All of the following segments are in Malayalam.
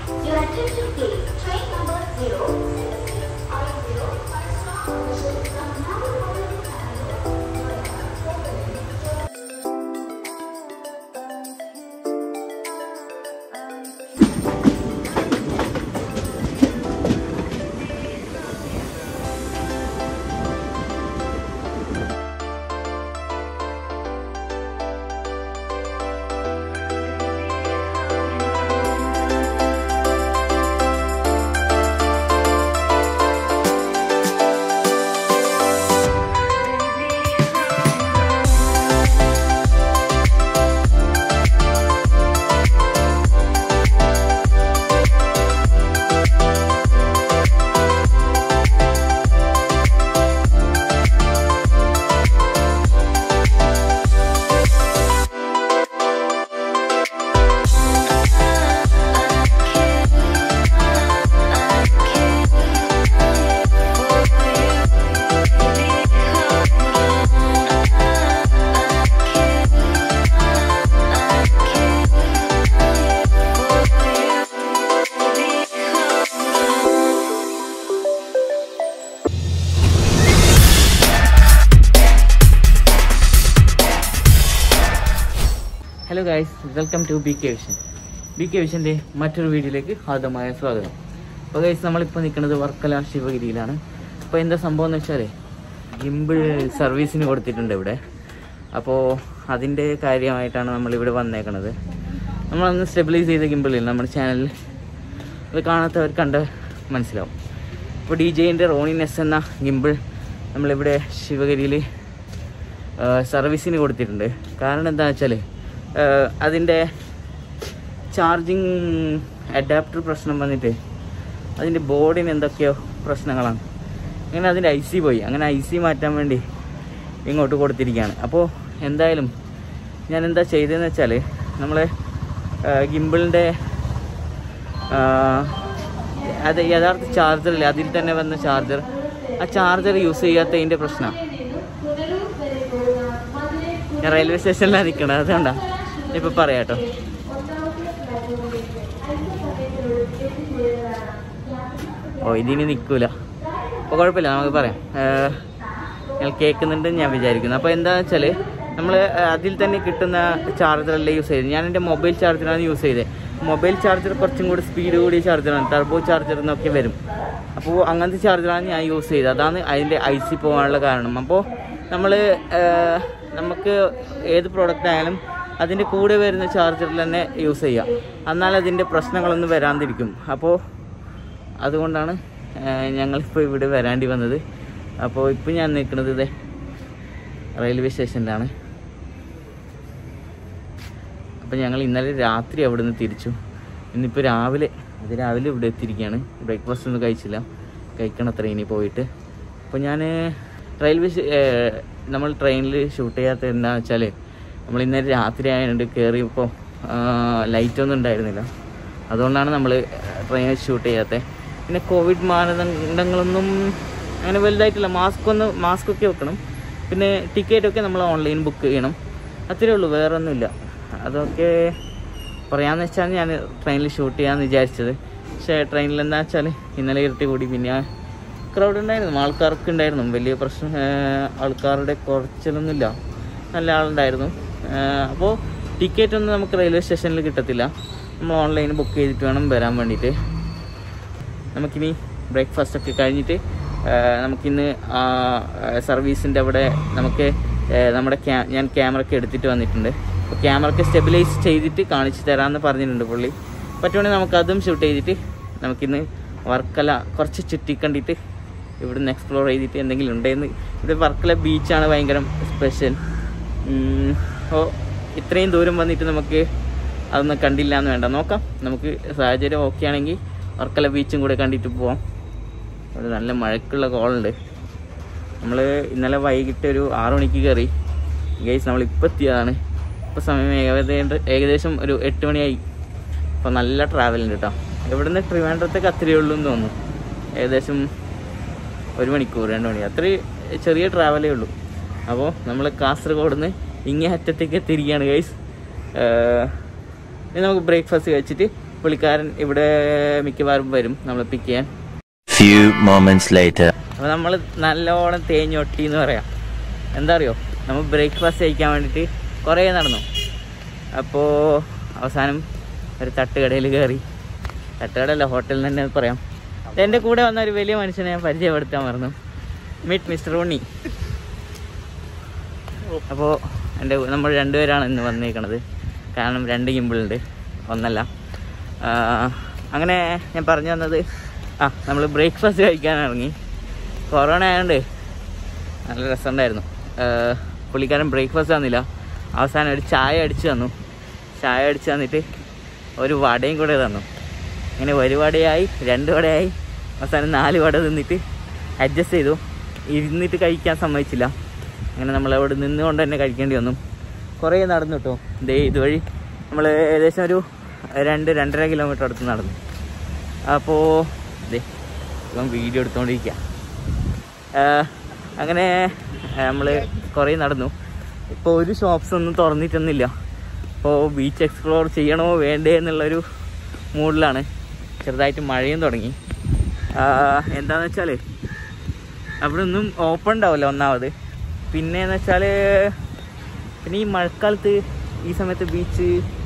Your attention please. Train number 0650 is from Nagarjuna hello guys welcome to B K vision B K വിഷൻ്റെ മറ്റൊരു വീഡിയോയിലേക്ക് ഹാർദമായ സ്വാഗതം അപ്പോൾ ഗൈസ് നമ്മളിപ്പോൾ നിൽക്കുന്നത് വർക്കല ശിവഗിരിയിലാണ് അപ്പോൾ എന്താ സംഭവം എന്ന് വെച്ചാൽ ഗിമ്പിൾ സർവീസിന് കൊടുത്തിട്ടുണ്ട് ഇവിടെ അപ്പോൾ അതിൻ്റെ കാര്യമായിട്ടാണ് നമ്മളിവിടെ വന്നേക്കണത് നമ്മളന്ന് സ്റ്റെബിലൈസ് ചെയ്ത ഗിമ്പിളിൽ നമ്മുടെ ചാനലിൽ അത് കാണാത്തവർ കണ്ട് മനസ്സിലാവും അപ്പോൾ ഡി ജെൻ്റെ റോണിൻ എസ് എന്ന ഗിമ്പിൾ നമ്മളിവിടെ ശിവഗിരിയിൽ സർവീസിന് കൊടുത്തിട്ടുണ്ട് കാരണം എന്താണെന്ന് വെച്ചാൽ അതിൻ്റെ ചാർജിങ് അഡാപ്റ്റർ പ്രശ്നം വന്നിട്ട് അതിൻ്റെ ബോർഡിന് എന്തൊക്കെയോ പ്രശ്നങ്ങളാണ് അങ്ങനെ അതിൻ്റെ ഐ സി പോയി അങ്ങനെ ഐ സി മാറ്റാൻ വേണ്ടി ഇങ്ങോട്ട് കൊടുത്തിരിക്കുകയാണ് അപ്പോൾ എന്തായാലും ഞാൻ എന്താ ചെയ്തതെന്ന് വെച്ചാൽ നമ്മളെ ഗിമ്പിളിൻ്റെ അത് യഥാർത്ഥ ചാർജറില്ല അതിൽ തന്നെ വന്ന ചാർജർ ആ ചാർജർ യൂസ് ചെയ്യാത്തതിൻ്റെ പ്രശ്നമാണ് ഞാൻ റെയിൽവേ സ്റ്റേഷനിലാണ് നിൽക്കണത് അതുകൊണ്ടാ ഇപ്പം പറയാം കേട്ടോ ഓ ഇതിനി നിൽക്കൂല അപ്പോൾ കുഴപ്പമില്ല നമുക്ക് പറയാം ഏഹ്, നിങ്ങൾ കേൾക്കുന്നുണ്ട് ഞാൻ വിചാരിക്കുന്നു അപ്പോൾ എന്താണെന്ന് വെച്ചാൽ നമ്മൾ അതിൽ തന്നെ കിട്ടുന്ന ചാർജറല്ലേ യൂസ് ചെയ്തത് ഞാൻ എൻ്റെ മൊബൈൽ ചാർജറാണ് യൂസ് ചെയ്തത് മൊബൈൽ ചാർജർ കുറച്ചും കൂടി സ്പീഡ് കൂടിയ ചാർജറാണ് ടർബോ ചാർജർ എന്നൊക്കെ വരും അപ്പോൾ അങ്ങനത്തെ ചാർജറാണ് ഞാൻ യൂസ് ചെയ്തത് അതാണ് അതിൻ്റെ ഐ സി പോകാനുള്ള കാരണം അപ്പോൾ നമ്മൾ നമുക്ക് ഏത് പ്രോഡക്റ്റ് ആയാലും അതിൻ്റെ കൂടെ വരുന്ന ചാർജറിൽ തന്നെ യൂസ് ചെയ്യാം എന്നാൽ അതിൻ്റെ പ്രശ്നങ്ങളൊന്നും വരാതിരിക്കും അപ്പോൾ അതുകൊണ്ടാണ് ഏഹ്, ഞങ്ങളിപ്പോൾ ഇവിടെ വരാണ്ടി വന്നത് അപ്പോൾ ഇപ്പോൾ ഞാൻ നിൽക്കുന്നത് ഇതേ റെയിൽവേ സ്റ്റേഷനിലാണ് അപ്പോൾ ഞങ്ങൾ ഇന്നലെ രാത്രി അവിടെ നിന്ന് തിരിച്ചു ഇന്നിപ്പോൾ രാവിലെ അത് രാവിലെ ഇവിടെ എത്തിയിരിക്കുകയാണ് ബ്രേക്ക്ഫാസ്റ്റ് ഒന്നും കഴിച്ചില്ല കഴിക്കണം അത്ര ഇനി പോയിട്ട് അപ്പോൾ ഞാൻ റെയിൽവേ സ്റ്റേ- ഏഹ്, നമ്മൾ ട്രെയിനിൽ ഷൂട്ട് ചെയ്യാത്ത എന്താണെന്ന് വെച്ചാൽ നമ്മൾ ഇന്നലെ രാത്രി ആയതുകൊണ്ട് കയറിയപ്പോൾ ലൈറ്റൊന്നും ഉണ്ടായിരുന്നില്ല അതുകൊണ്ടാണ് നമ്മൾ ട്രെയിനിൽ ഷൂട്ട് ചെയ്യാത്തത് പിന്നെ കോവിഡ് മാനദണ്ഡങ്ങളൊന്നും അങ്ങനെ വലുതായിട്ടില്ല മാസ്ക് ഒന്ന് മാസ്ക് ഒക്കെ വെക്കണം പിന്നെ ടിക്കറ്റൊക്കെ നമ്മൾ ഓൺലൈൻ ബുക്ക് ചെയ്യണം അത്രയേ ഉള്ളൂ വേറെ ഒന്നുമില്ല അതൊക്കെ പറയാമെന്ന് വെച്ചാൽ ഞാൻ ട്രെയിനിൽ ഷൂട്ട് ചെയ്യാമെന്ന് വിചാരിച്ചത് പക്ഷേ ട്രെയിനിൽ എന്താ വെച്ചാൽ ഇന്നലെ ഇരുട്ടി കൂടി പിന്നെ ക്രൗഡ് ഉണ്ടായിരുന്നു ആൾക്കാർക്ക് ഉണ്ടായിരുന്നു വലിയ പ്രശ്നം ഏഹ് ആൾക്കാരുടെ കുറച്ചിലൊന്നുമില്ല നല്ല ആളുണ്ടായിരുന്നു അപ്പോൾ ടിക്കറ്റ് ഒന്നും നമുക്ക് റെയിൽവേ സ്റ്റേഷനിൽ കിട്ടത്തില്ല നമ്മൾ ഓൺലൈൻ ബുക്ക് ചെയ്തിട്ട് വേണം വരാൻ വേണ്ടിയിട്ട് നമുക്കിനി ബ്രേക്ക്ഫാസ്റ്റ് ഒക്കെ കഴിഞ്ഞിട്ട് ആ, നമുക്കിന്ന് സർവീസിൻ്റെ അവിടെ നമുക്ക് ആ, നമ്മുടെ ക്യാ ഞാൻ ക്യാമറ ഒക്കെ എടുത്തിട്ട് വന്നിട്ടുണ്ട് അപ്പോൾ ക്യാമറ ഒക്കെ സ്റ്റെബിലൈസ് ചെയ്തിട്ട് കാണിച്ചു തരാമെന്ന് പറഞ്ഞിട്ടുണ്ട് പുള്ളി പറ്റുവാണെങ്കിൽ നമുക്ക് അതും ഷൂട്ട് ചെയ്തിട്ട് നമുക്കിന്ന് വർക്കല കുറച്ച് ചുറ്റിക്കണ്ടിട്ട് ഇവിടുന്ന് എക്സ്പ്ലോർ ചെയ്തിട്ട് എന്തെങ്കിലും ഉണ്ടെന്ന് ഇവിടെ വർക്കല ബീച്ചാണ് ഭയങ്കര സ്പെഷ്യൽ അപ്പോൾ ഇത്രയും ദൂരം വന്നിട്ട് നമുക്ക് അതൊന്നും കണ്ടില്ല എന്ന് വേണ്ട നോക്കാം നമുക്ക് സാഹചര്യം ഓക്കെ ആണെങ്കിൽ വർക്കല ബീച്ചും കൂടെ കണ്ടിട്ട് പോവാം ഒരു നല്ല മഴക്കുള്ള കോളുണ്ട് നമ്മൾ ഇന്നലെ വൈകിട്ട് ഒരു ആറു മണിക്ക് കയറി ഗൈസ് നമ്മൾ ഇപ്പോൾ എത്തിയതാണ് ഇപ്പോൾ സമയം ഏകദേശം ഏകദേശം ഒരു എട്ട് മണിയായി അപ്പോൾ നല്ല ട്രാവൽ ഉണ്ട് കേട്ടോ ഇവിടുന്ന് ട്രിവാൻഡ്രത്തേക്ക് അത്രയേ ഉള്ളൂ എന്ന് തോന്നുന്നു ഏകദേശം ഒരു മണിക്കൂർ രണ്ട് മണി അത്രയും ചെറിയ ട്രാവലേ ഉള്ളൂ അപ്പോൾ നമ്മൾ കാസർഗോഡ് നിന്ന് ഇങ്ങേ അറ്റത്തേക്ക് എത്തിയിരിക്കുകയാണ് ഗൈസ് ഇനി നമുക്ക് ബ്രേക്ക്ഫാസ്റ്റ് കഴിച്ചിട്ട് പുള്ളിക്കാരൻ ഇവിടെ മിക്കവാറും വരും നമ്മളെ പിക്ക് ചെയ്യാൻ Few moments later. അപ്പോൾ നമ്മൾ നല്ലോണം തേഞ്ഞൊട്ടി എന്ന് പറയാം എന്താ അറിയോ നമ്മൾ ബ്രേക്ക്ഫാസ്റ്റ് കഴിക്കാൻ വേണ്ടിയിട്ട് കുറേ നടന്നു അപ്പോൾ അവസാനം ഒരു തട്ടുകടയിൽ കയറി തട്ടുകടയല്ല ഹോട്ടലിൽ തന്നെ പറയാം എൻ്റെ കൂടെ വന്ന ഒരു വലിയ മനുഷ്യനെ ഞാൻ പരിചയപ്പെടുത്താൻ മറന്നു മീറ്റ് മിസ്റ്റർ ഉണ്ണി അപ്പോൾ എൻ്റെ നമ്മൾ രണ്ടുപേരാണ് ഇന്ന് വന്നേക്കണത് കാരണം രണ്ട് ഗിമ്പിളുണ്ട് ഒന്നല്ല ആ, അങ്ങനെ ഞാൻ പറഞ്ഞു വന്നത് ആ നമ്മൾ ബ്രേക്ക്ഫാസ്റ്റ് കഴിക്കാൻ ഇറങ്ങി കൊറോണ ആയതുകൊണ്ട് നല്ല രസമുണ്ടായിരുന്നു ആ, പുള്ളിക്കാരൻ ബ്രേക്ക്ഫാസ്റ്റ് തന്നില്ല അവസാനം ഒരു ചായ അടിച്ചു തന്നു ചായ അടിച്ചു തന്നിട്ട് ഒരു വടയും കൂടെ തന്നു ഇങ്ങനെ ഒരു വടയായി രണ്ട് വടയായി അവസാനം നാല് വട തിന്നിട്ട് അഡ്ജസ്റ്റ് ചെയ്തു ഇരുന്നിട്ട് കഴിക്കാൻ സമ്മതിച്ചില്ല അങ്ങനെ നമ്മൾ അവിടെ നിന്നുകൊണ്ട് തന്നെ കഴിക്കേണ്ടി വന്നു കുറേ നടന്നു കേട്ടോ ദേ ഇതുവഴി നമ്മൾ ഏകദേശം ഒരു രണ്ട് രണ്ടര കിലോമീറ്റർ അടുത്ത് നടന്നു അപ്പോൾ ദേ ഇപ്പം വീഡിയോ എടുത്തുകൊണ്ടിരിക്കുക അങ്ങനെ നമ്മൾ കുറേ നടന്നു ഇപ്പോൾ ഒരു ഷോപ്സ് ഒന്നും തുറന്നിട്ടൊന്നുമില്ല അപ്പോൾ ബീച്ച് എക്സ്പ്ലോർ ചെയ്യണോ വേണ്ടേ എന്നുള്ളൊരു മൂഡിലാണ് ചെറുതായിട്ട് മഴയും തുടങ്ങി ആ, എന്താന്ന് വെച്ചാൽ അവിടെ ഒന്നും ഓപ്പൺ ഉണ്ടാവില്ല ഒന്നാമത് പിന്നെന്ന് വെച്ചാൽ പിന്നെ ഈ മഴക്കാലത്ത് ഈ സമയത്ത് ബീച്ച്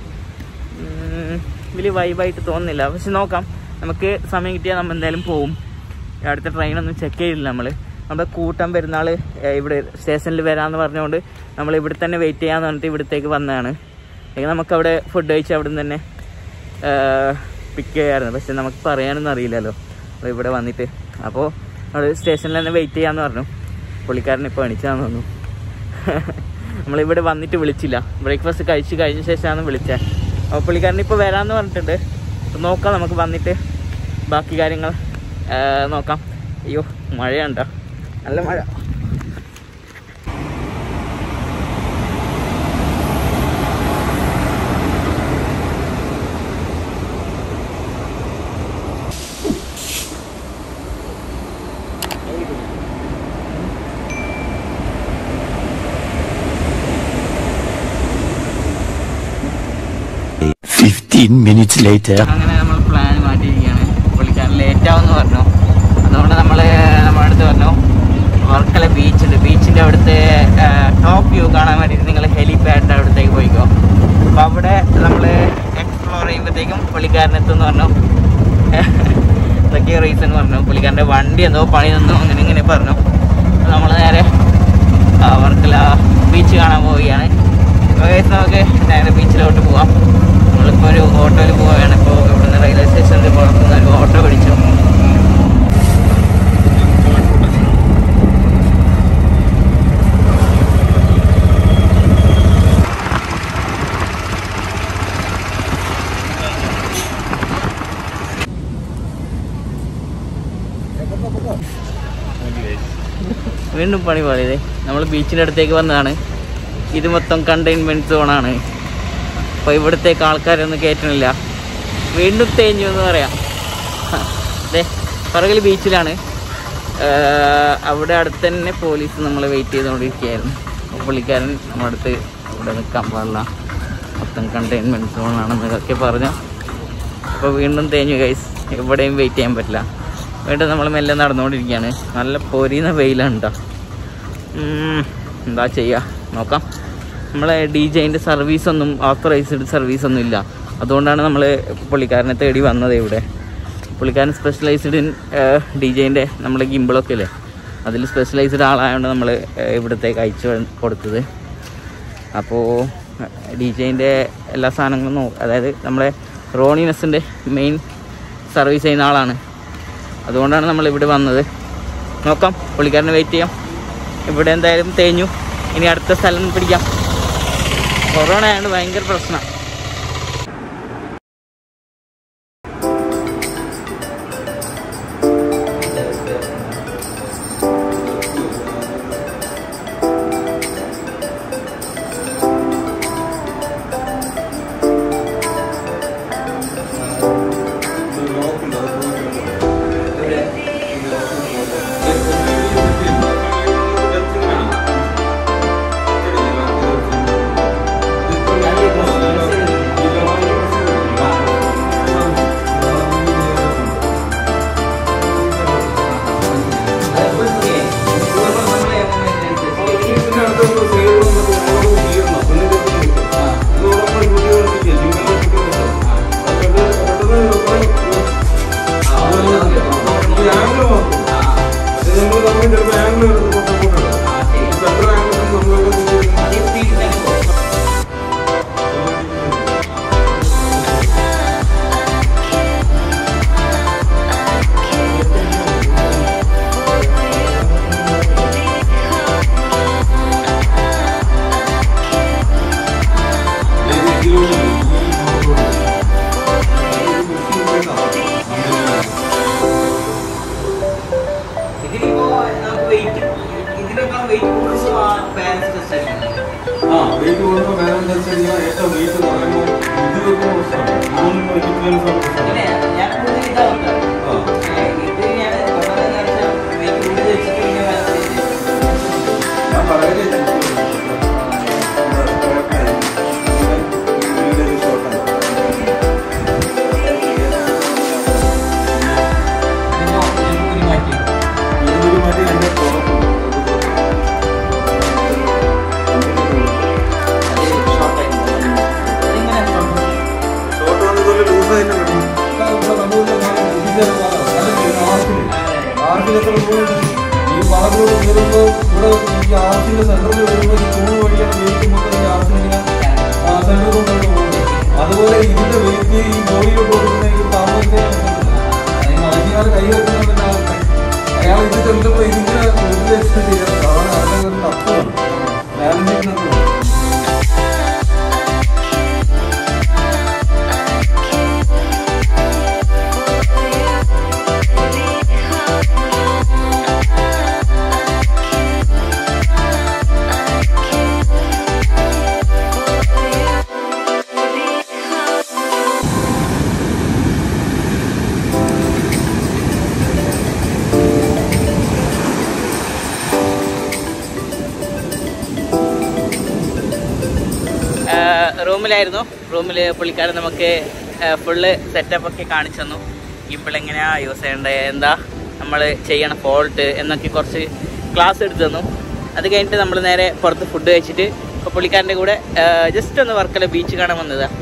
വലിയ വൈബായിട്ട് തോന്നുന്നില്ല പക്ഷെ നോക്കാം നമുക്ക് സമയം കിട്ടിയാൽ നമ്മൾ എന്തായാലും പോവും അടുത്ത ട്രെയിനൊന്നും ചെക്ക് ചെയ്തില്ല നമ്മൾ നമ്മുടെ കൂട്ടം പെരുന്നാൾ ഇവിടെ സ്റ്റേഷനിൽ വരാമെന്ന് പറഞ്ഞുകൊണ്ട് നമ്മൾ ഇവിടെ തന്നെ വെയിറ്റ് ചെയ്യാന്ന് പറഞ്ഞിട്ട് ഇവിടത്തേക്ക് വന്നതാണ് അല്ലെങ്കിൽ നമുക്കവിടെ ഫുഡ് കഴിച്ച് അവിടെ നിന്ന് തന്നെ പിക്ക് ചെയ്യാമായിരുന്നു പക്ഷെ നമുക്ക് പറയാനൊന്നും അറിയില്ലല്ലോ അപ്പോൾ ഇവിടെ വന്നിട്ട് അപ്പോൾ നമ്മൾ സ്റ്റേഷനിൽ തന്നെ വെയിറ്റ് ചെയ്യാമെന്ന് പറഞ്ഞു പുള്ളിക്കാരൻ ഇപ്പോൾ എണിച്ചാന്ന് തോന്നുന്നു നമ്മളിവിടെ വന്നിട്ട് വിളിച്ചില്ല ബ്രേക്ക്ഫാസ്റ്റ് കഴിച്ച് കഴിഞ്ഞ ശേഷമാണ് വിളിച്ചത് അപ്പോൾ പുള്ളിക്കാരൻ ഇപ്പോൾ വരാമെന്ന് പറഞ്ഞിട്ടുണ്ട് അപ്പോൾ നോക്കാം നമുക്ക് വന്നിട്ട് ബാക്കി കാര്യങ്ങൾ ആ, നോക്കാം അയ്യോ മഴയുണ്ടോ നല്ല മഴ Fifteen minutes later. അങ്ങനെ നമ്മൾ പ്ലാൻ മാറ്റിയിരിക്കുകയാണ് പുള്ളിക്കാരൻ ലേറ്റ് ആവുമെന്ന് പറഞ്ഞു അതുകൊണ്ട് നമ്മൾ നമ്മുടെ അടുത്ത് പറഞ്ഞു വർക്കല ബീച്ചുണ്ട് ബീച്ചിൻ്റെ അവിടുത്തെ ടോപ്പ് വ്യൂ കാണാൻ വേണ്ടിയിട്ട് നിങ്ങൾ ഹെലിപാഡിൻ്റെ അവിടത്തേക്ക് പോയിക്കോ അപ്പോൾ അവിടെ നമ്മൾ എക്സ്പ്ലോർ ചെയ്യുമ്പോഴത്തേക്കും പുള്ളിക്കാരൻ എത്തുമെന്ന് പറഞ്ഞു എന്തൊക്കെയോ റീസൺ പറഞ്ഞു പുള്ളിക്കാരൻ്റെ വണ്ടി എന്തോ പണി തന്നു അങ്ങനെ ഇങ്ങനെ പറഞ്ഞു നമ്മൾ നേരെ ആ, വർക്കല ബീച്ച് കാണാൻ പോവുകയാണ് അപ്പോൾ guys, നമുക്ക് നേരെ ബീച്ചിലോട്ട് പോവാം നമ്മളിപ്പോൾ ഒരു ഓട്ടോയിൽ പോവുകയാണ് ഇപ്പോൾ ഇവിടുന്ന് റെയിൽവേ സ്റ്റേഷനിൽ പുറത്തുനിന്ന് ഒരു ഓട്ടോ പിടിച്ചു വീണ്ടും പണി പോലെ നമ്മൾ ബീച്ചിൻ്റെ അടുത്തേക്ക് വന്നതാണ് ഇത് മൊത്തം കണ്ടെയ്ൻമെൻറ്റ് സോണാണ് അപ്പോൾ ഇവിടത്തേക്ക് ആൾക്കാരൊന്നും കയറ്റണില്ല വീണ്ടും തേഞ്ഞു എന്ന് പറയാം അതെ പറകിൽ ബീച്ചിലാണ് ആഹ് അവിടെ അടുത്ത് തന്നെ പോലീസ് നമ്മളെ വെയിറ്റ് ചെയ്തുകൊണ്ടിരിക്കുകയായിരുന്നു അപ്പോൾ പുള്ളിക്കാരൻ നമ്മുടെ അടുത്ത് ഇവിടെ നിൽക്കാൻ പാടില്ല മൊത്തം കണ്ടെയ്ൻമെൻറ്റ് സോണാണെന്നൊക്കെ പറഞ്ഞു അപ്പോൾ വീണ്ടും തേഞ്ഞു ഗൈസ് എവിടെയും വെയിറ്റ് ചെയ്യാൻ പറ്റില്ല വീണ്ടും നമ്മൾ മെല്ലെ നടന്നുകൊണ്ടിരിക്കുകയാണ് നല്ല പൊരിയുന്ന വെയിലാണ് കേട്ടോ എന്താ ചെയ്യുക നോക്കാം നമ്മളെ ഡി ജെയിൻ്റെ സർവീസൊന്നും ഓത്തറൈസ്ഡ് സർവീസൊന്നും ഇല്ല അതുകൊണ്ടാണ് നമ്മൾ പുള്ളിക്കാരനെ തേടി വന്നത് ഇവിടെ പുള്ളിക്കാരൻ സ്പെഷ്യലൈസ്ഡ് ഇൻ ഡി ജെയിൻ്റെ നമ്മളെ ഗിമ്പിളൊക്കെ ഇല്ലേ അതിൽ സ്പെഷ്യലൈസ്ഡ് ആളായതുകൊണ്ട് നമ്മൾ ഇവിടത്തേക്ക് അയച്ചു കൊടുത്തത് അപ്പോൾ ഡി ജെയിൻ്റെ എല്ലാ സാധനങ്ങളും നോ അതായത് നമ്മളെ റോണിനെസ്സിൻ്റെ മെയിൻ സർവീസ് ചെയ്യുന്ന ആളാണ് അതുകൊണ്ടാണ് നമ്മൾ ഇവിടെ വന്നത് നോക്കാം പുള്ളിക്കാരനെ വെയിറ്റ് ചെയ്യാം ഇവിടെ എന്തായാലും തേഞ്ഞു ഇനി അടുത്ത സ്ഥലം പിടിക്കാം കൊറോണ ആയതുകൊണ്ട് ഭയങ്കര പ്രശ്നമാണ് Thank you. ഇവിടുത്തെ വെയിറ്റ് എന്ന് പറയുമ്പോൾ ഇത് വെക്കുന്ന പ്രശ്നമാണ് ഇതൊന്നും ഒരിക്കലും പ്രശ്നമാണ് ഇങ്ങനെ ഞാൻ കൂടുതൽ ഇതാ വെക്കാറ്. ആ ഏ, ഇത് ഞാൻ കൊണ്ടുവന്നതെന്ന് വെച്ചാൽ വെയിറ്റ് കൂടുതൽ വെച്ചിട്ട് ഇങ്ങനെ വരത്തില്ല. ഞാൻ പറയുന്നത് ഇതിപ്പോ ഞാൻ ഊരി മാറ്റി. അത് short ആയി പോകും. അതിങ്ങനെ short ആയി. ഈ വളത്തിലൂടെ കയറുമ്പോ ഇവിടെ ഈ ആർച്ചിന്റെ സെന്ററിൽ വരുമ്പോ ഈ തൂണ് വഴിയാണ് വെയിറ്റ് മൊത്തം ഈ ആർച്ചിങ്ങനെ സെന്ററിൽ കൊണ്ടുപോയി പോകുന്നത് അതുപോലെ ഇതിന്റെ വെയിറ്റ് ഈ ബോഡിയിലോട്ട് കൊടുക്കുന്ന ഈ താമസത്തെ മനുഷ്യന്മാർ കൈ വെക്കുന്ന അയാൾ ഇത് ചെല്ലുമ്പോ ഇതിങ്ങനെ കൂടുതൽ എക്സ്പെക്ട് ചെയ്യാറ് സാധാരണ അതിന്റെ ഒരു തത്വമാണ് ബാലൻസിങ് തത്വമാണ് റൂമിലായിരുന്നു റൂമിൽ പുള്ളിക്കാരൻ നമുക്ക് ഫുള്ള് സെറ്റപ്പ് ഒക്കെ കാണിച്ചു തന്നു ഇപ്പോൾ എങ്ങനെയാണ് യൂസ് ചെയ്യേണ്ടത് എന്താ നമ്മൾ ചെയ്യണ ഫോൾട്ട് എന്നൊക്കെ കുറച്ച് ക്ലാസ് എടുത്തു തന്നു അത് കഴിഞ്ഞിട്ട് നമ്മൾ നേരെ പുറത്ത് ഫുഡ് കഴിച്ചിട്ട് ഇപ്പോൾ പുള്ളിക്കാരൻ്റെ കൂടെ ജസ്റ്റ് ഒന്ന് വർക്കല ബീച്ച് കാണാൻ വന്നതാണ്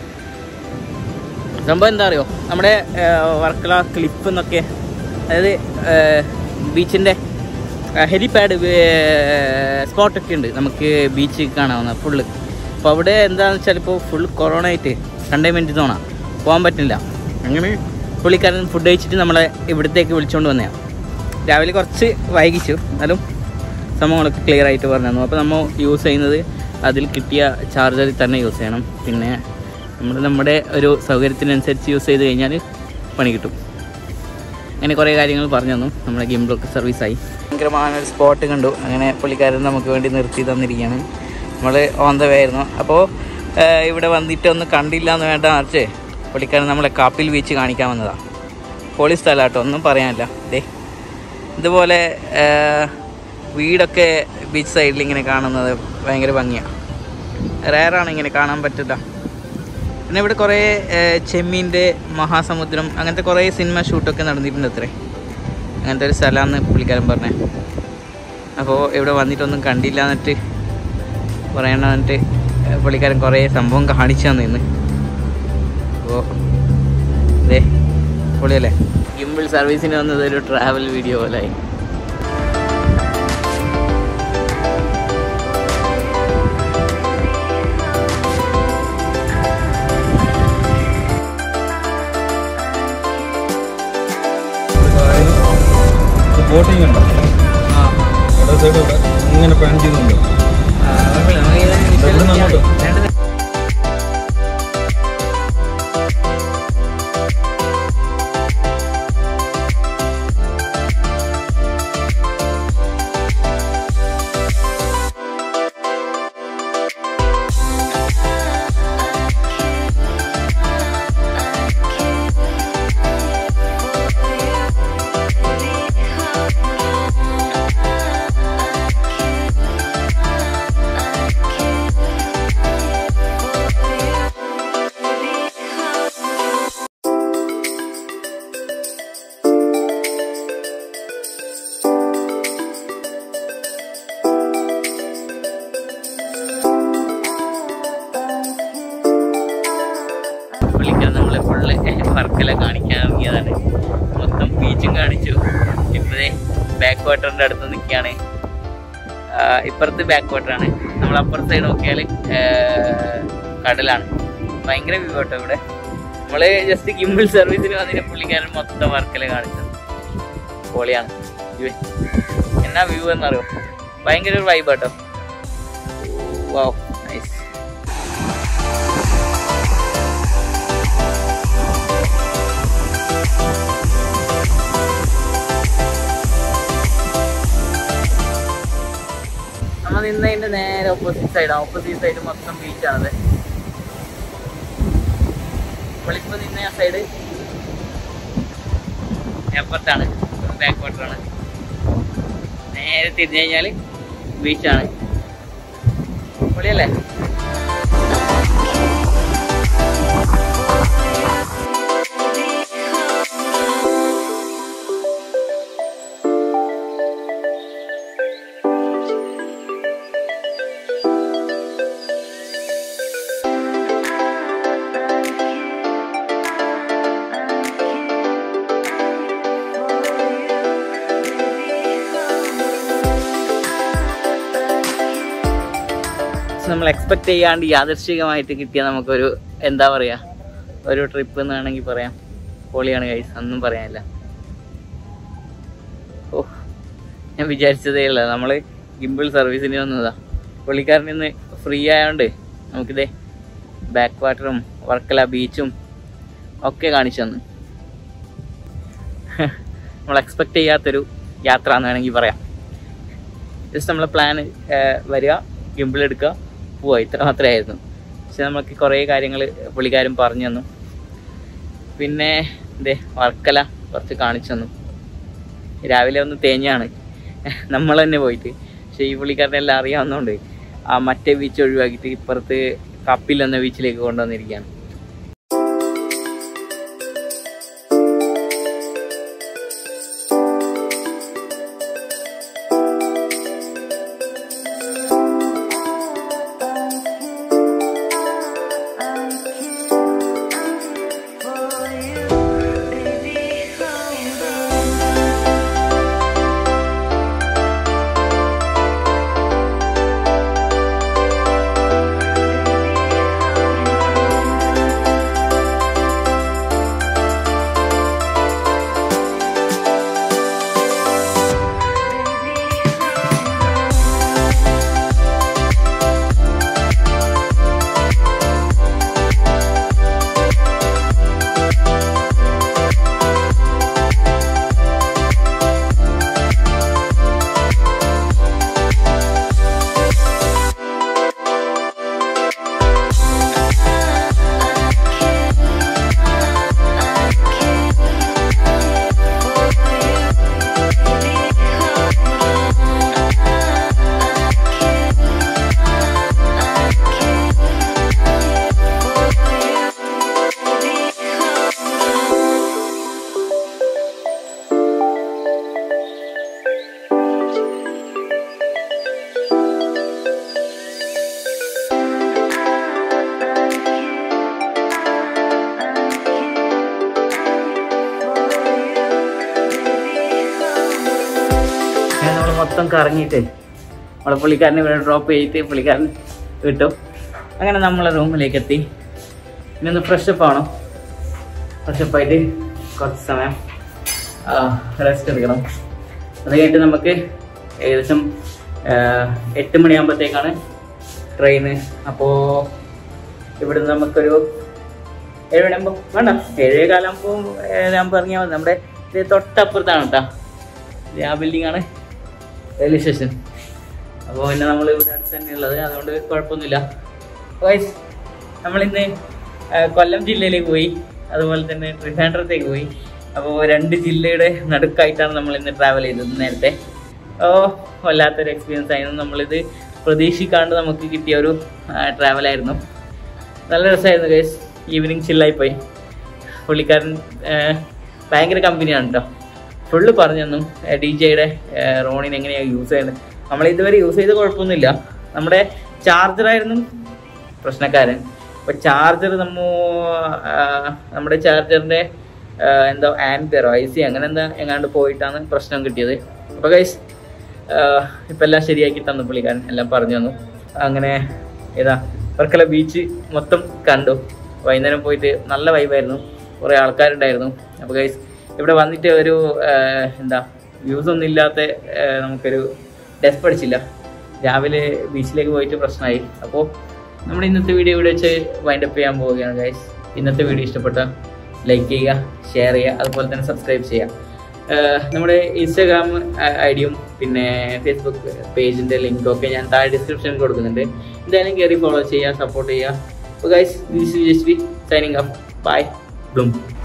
സംഭവം എന്താ അറിയോ നമ്മുടെ വർക്കല ക്ലിപ്പ് എന്നൊക്കെ അതായത് ബീച്ചിൻ്റെ ഹെലിപാഡ് സ്പോട്ടൊക്കെ ഉണ്ട് നമുക്ക് ബീച്ച് കാണാവുന്ന ഫുള്ള് അപ്പോൾ അവിടെ എന്താണെന്ന് വെച്ചാൽ ഇപ്പോൾ ഫുൾ കൊറോണ ആയിട്ട് കണ്ടെയ്ൻമെൻറ്റ് സോണാണ് പോകാൻ പറ്റില്ല അങ്ങനെ പുള്ളിക്കാരൻ ഫുഡ് കഴിച്ചിട്ട് നമ്മളെ ഇവിടത്തേക്ക് വിളിച്ചുകൊണ്ട് വന്നതാണ് രാവിലെ കുറച്ച് വൈകിച്ചു എന്നാലും സംഭവങ്ങളൊക്കെ ക്ലിയർ ആയിട്ട് പറഞ്ഞു തന്നു അപ്പോൾ നമ്മൾ യൂസ് ചെയ്യുന്നത് അതിൽ കിട്ടിയ ചാർജറിൽ തന്നെ യൂസ് ചെയ്യണം പിന്നെ നമ്മൾ നമ്മുടെ ഒരു സൗകര്യത്തിനനുസരിച്ച് യൂസ് ചെയ്ത് കഴിഞ്ഞാൽ പണി കിട്ടും അങ്ങനെ കുറേ കാര്യങ്ങൾ പറഞ്ഞു തന്നു നമ്മുടെ ഗിംബ്ലൊക്കെ സർവീസായി ഭയങ്കരമായ ഒരു സ്പോട്ട് കണ്ടു അങ്ങനെ പുള്ളിക്കാരൻ നമുക്ക് വേണ്ടി നിർത്തി തന്നിരിക്കുകയാണ് നമ്മൾ ഓൺ ദ വേ ആയിരുന്നു അപ്പോൾ ഇവിടെ വന്നിട്ട് ഒന്ന് കണ്ടില്ല എന്ന് വേണ്ട മറിച്ച് പുള്ളിക്കാരൻ നമ്മളെ കാപ്പിൽ ബീച്ച് കാണിക്കാൻ വന്നതാണ് പൊളി സ്ഥലം കേട്ടോ ഒന്നും പറയാനില്ല ദേ ഇതുപോലെ ആ, വീടൊക്കെ ബീച്ച് സൈഡിൽ ഇങ്ങനെ കാണുന്നത് ഭയങ്കര ഭംഗിയാണ് റയറാണ് ഇങ്ങനെ കാണാൻ പറ്റില്ല പിന്നെ ഇവിടെ കുറേ ഏഹ്, ചെമ്മീൻ്റെ മഹാസമുദ്രം അങ്ങനത്തെ കുറേ സിനിമ ഷൂട്ടൊക്കെ നടന്നിട്ടുണ്ട് അത്രേ അങ്ങനത്തെ ഒരു സ്ഥലമാണെന്ന് പുള്ളിക്കാരൻ പറഞ്ഞേ അപ്പോൾ ഇവിടെ വന്നിട്ടൊന്നും കണ്ടില്ല എന്നിട്ട് പറയണ എന്നിട്ട് ഏഹ്, പുള്ളിക്കാരൻ കുറേ സംഭവം കാണിച്ചു തന്നു ഇന്ന് അപ്പോൾ അതെ പൊളിയല്ലേ ഗിംബിൾ സർവീസിന് വന്നത് ഒരു ട്രാവൽ വീഡിയോ പോലായി ബോട്ടിംഗ് ഉണ്ടോ ഇടത് സൈഡ് ഇവിടെ ഇങ്ങനെ പ്ലാൻ ചെയ്യുന്നുണ്ട് ഇവിടുന്ന് അങ്ങോട്ട്. പുള്ളിക്കാരൻ നമ്മളെ ഫുള്ള് വർക്കെല്ലാം കാണിക്കാൻ ഇറങ്ങിയതാണ് മൊത്തം ബീച്ചും കാണിച്ചു ഇപ്പോഴേ ബാക്ക് വാട്ടറിൻ്റെ അടുത്ത് നിൽക്കുകയാണ് ഇപ്പുറത്ത് ബാക്ക് വാട്ടറാണ് നമ്മൾ അപ്പുറത്തെ സൈഡ് നോക്കിയാൽ കടലാണ് ഭയങ്കര വ്യൂ കേട്ടോ ഇവിടെ നമ്മൾ ജസ്റ്റ് ഗിംബിൾ സർവീസിന് വന്നിട്ട് പുള്ളിക്കാരൻ മൊത്തം വർക്കെല്ലാം കാണിച്ചത് പൊളിയാണ് View. എന്നാ വ്യൂ എന്നറിയോ ഭയങ്കര ഒരു വൈബ് കേട്ടോ വാവ് നൈസ് നമ്മൾ നിന്നതിന്റെ നേരെ ഓപ്പോസിറ്റ് സൈഡ് ഓപ്പോസിറ്റ് സൈഡ് മൊത്തം ബീച്ചാണത് നമ്മളിപ്പോൾ നിന്ന ആ സൈഡ് അപ്പുറത്താണ് ബാക്ക് വാട്ടറാണ് നേരെ തിരിഞ്ഞു കഴിഞ്ഞാൽ ബീച്ചാണ് പൊളിയല്ലേ നമ്മൾ എക്സ്പെക്ട് ചെയ്യാണ്ട് യാദൃശ്ചികമായിട്ട് കിട്ടിയ നമുക്കൊരു എന്താ പറയാ ഒരു ട്രിപ്പ് എന്ന് വേണമെങ്കിൽ പറയാം പൊളിയാണ് കൈസ് ഒന്നും പറയാനില്ല ഓ ഞാൻ വിചാരിച്ചതേ ഇല്ല നമ്മൾ ഗിംബിൾ സർവീസിന് വന്നതാ പുള്ളിക്കാരൻ ഇന്ന് ഫ്രീ ആയതുകൊണ്ട് നമുക്കിതേ ബാക്ക് വാട്ടറും വർക്കല ബീച്ചും ഒക്കെ കാണിച്ചു തന്നു നമ്മൾ എക്സ്പെക്ട് ചെയ്യാത്തൊരു യാത്ര എന്ന് വേണമെങ്കിൽ പറയാം ജസ്റ്റ് നമ്മളെ പ്ലാൻ വരിക ഗിംബിൾ എടുക്കുക പോവുക ഇത്ര മാത്രമേ ആയിരുന്നു പക്ഷെ നമുക്ക് കുറേ കാര്യങ്ങൾ പുള്ളിക്കാരൻ പറഞ്ഞു തന്നു പിന്നെ എന്തേ വർക്കല കുറച്ച് കാണിച്ചു തന്നു രാവിലെ ഒന്ന് തേഞ്ഞാണ് നമ്മൾ തന്നെ പോയിട്ട് പക്ഷേ ഈ പുള്ളിക്കാരനെ എല്ലാം അറിയാവുന്നതുകൊണ്ട് ആ മറ്റേ ബീച്ച് ഒഴിവാക്കിയിട്ട് ഇപ്പുറത്ത് കപ്പിൽ എന്ന ബീച്ചിലേക്ക് കൊണ്ടുവന്നിരിക്കുകയാണ് അങ്ങനെ നമ്മൾ മൊത്തം കറങ്ങിയിട്ട് നമ്മളെ പുള്ളിക്കാരനെ ഇവിടെ ഡ്രോപ്പ് ചെയ്തിട്ട് പുള്ളിക്കാരൻ കിട്ടും അങ്ങനെ നമ്മളെ റൂമിലേക്ക് എത്തി ഇനി ഒന്ന് ഫ്രഷപ്പ് ആവണം ഫ്രഷപ്പ് ആയിട്ട് കുറച്ച് സമയം റെസ്റ്റ് എടുക്കണം അത് കഴിഞ്ഞിട്ട് നമുക്ക് ഏകദേശം ആ, എട്ട് മണിയാകുമ്പോഴത്തേക്കാണ് ട്രെയിന് അപ്പോൾ ഇവിടുന്ന് നമുക്കൊരു ഏഴ് മണിയാകുമ്പോൾ വേണ്ട ഏഴേ കാലാകുമ്പോൾ ഏഴാകുമ്പോൾ ഇറങ്ങിയാൽ മതി നമ്മുടെ ഇത് തൊട്ടപ്പുറത്താണ് കേട്ടോ ഇത് ആ ബിൽഡിംഗ് ആണ് റെയിൽവേ സ്റ്റേഷൻ അപ്പോൾ പിന്നെ നമ്മൾ ഇവിടെ അടുത്ത് തന്നെ ഉള്ളത് അതുകൊണ്ട് കുഴപ്പമൊന്നുമില്ല വൈസ് നമ്മളിന്ന് ആ, കൊല്ലം ജില്ലയിലേക്ക് പോയി അതുപോലെ തന്നെ ട്രിവാൻഡ്രത്തേക്ക് പോയി അപ്പോൾ രണ്ട് ജില്ലയുടെ നടുക്കായിട്ടാണ് നമ്മൾ ഇന്ന് ട്രാവൽ ചെയ്തത് നേരത്തെ അപ്പോൾ വല്ലാത്തൊരു എക്സ്പീരിയൻസ് ആയിരുന്നു നമ്മളിത് പ്രതീക്ഷിക്കാണ്ട് നമുക്ക് കിട്ടിയ ഒരു ട്രാവലായിരുന്നു നല്ല രസമായിരുന്നു ഗൈസ് ഈവനിങ് ചില്ലായി പോയി പുള്ളിക്കാരൻ ആ, ഭയങ്കര കമ്പനിയാണ് കേട്ടോ ഫുള്ള് പറഞ്ഞു തന്നു ഡി ജെയുടെ റോണിന് എങ്ങനെയാണ് യൂസ് ചെയ്യുന്നത് നമ്മൾ ഇതുവരെ യൂസ് ചെയ്ത് കുഴപ്പമൊന്നുമില്ല നമ്മുടെ ചാർജറായിരുന്നു പ്രശ്നക്കാരൻ അപ്പോൾ ചാർജർ നമ്മ ആ, നമ്മുടെ ചാർജറിൻ്റെ എന്തോ ആൻപിയറോ ഐ സി അങ്ങനെ എന്താ എങ്ങാണ്ട് പോയിട്ടാണ് പ്രശ്നം കിട്ടിയത് അപ്പോൾ ഗൈസ് ഇപ്പം എല്ലാം ശരിയാക്കി തന്നു പുള്ളിക്കാരൻ എല്ലാം പറഞ്ഞു തന്നു അങ്ങനെ ഏതാ വർക്കല ബീച്ച് മൊത്തം കണ്ടു വൈകുന്നേരം പോയിട്ട് നല്ല വൈബായിരുന്നു കുറേ ആൾക്കാരുണ്ടായിരുന്നു അപ്പോൾ ഗൈസ് ഇവിടെ വന്നിട്ട് ഒരു ആ, എന്താ വ്യൂസ് ഒന്നും ഇല്ലാത്ത ആ, നമുക്കൊരു ഡെസ്പ് അടിച്ചില്ല രാവിലെ ബീച്ചിലേക്ക് പോയിട്ട് പ്രശ്നമായി അപ്പോൾ നമ്മുടെ ഇന്നത്തെ വീഡിയോ ഇവിടെ വെച്ച് വൈൻഡപ്പ് ചെയ്യാൻ പോവുകയാണ് ഗൈസ് ഇന്നത്തെ വീഡിയോ ഇഷ്ടപ്പെട്ട ലൈക്ക് ചെയ്യുക ഷെയർ ചെയ്യുക അതുപോലെ തന്നെ സബ്സ്ക്രൈബ് ചെയ്യുക ആഹ് നമ്മുടെ ഇൻസ്റ്റാഗ്രാം ഐ ഡിയും പിന്നെ ഫേസ്ബുക്ക് പേജിൻ്റെ ലിങ്കും ഒക്കെ ഞാൻ താഴെ ഡിസ്ക്രിപ്ഷനിൽ കൊടുക്കുന്നുണ്ട് എന്തായാലും കയറി ഫോളോ ചെയ്യുക സപ്പോർട്ട് ചെയ്യുക അപ്പോൾ guys this is just be signing up bye ബ്ലും